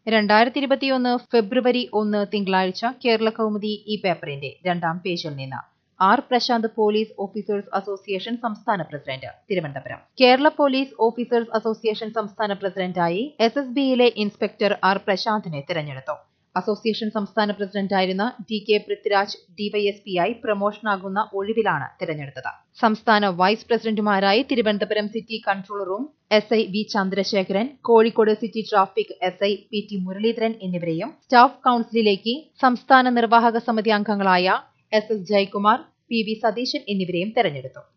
രണ്ടായിരത്തി ഇരുപത്തിയൊന്ന് ഫെബ്രുവരി ഒന്ന് തിങ്കളാഴ്ച കേരള കൗമുദി ഈ പേപ്പറിന്റെ രണ്ടാം പേജിൽ നിന്ന് R Prashanth police officers association സംസ്ഥാന പ്രസിഡന്റ് Thiruvananthapuram Kerala police officers association സംസ്ഥാന പ്രസിഡന്റായി എസ് എസ് ബിയിലെ ഇൻസ്പെക്ടർ ആർ പ്രശാന്തിനെ തിരഞ്ഞെടുത്തു അസോസിയേഷൻ സംസ്ഥാന പ്രസിഡന്റായിരുന്ന ടി കെ പൃഥ്വിരാജ് ഡിവൈഎസ്പിയായി പ്രമോഷനാകുന്ന ഒഴിവിലാണ് തിരഞ്ഞെടുത്തത് സംസ്ഥാന വൈസ് പ്രസിഡന്റുമാരായി തിരുവനന്തപുരം സിറ്റി കൺട്രോളറും S I V Chandrasekharan Kozhikode city traffic S I P T Muraleedharan എന്നിവരെയും സ്റ്റാഫ് കൌൺസിലിലേക്ക് സംസ്ഥാന നിർവാഹക സമിതി അംഗങ്ങളായ S S Jayakumar P V Satheesan എന്നിവരെയും തെരഞ്ഞെടുത്തു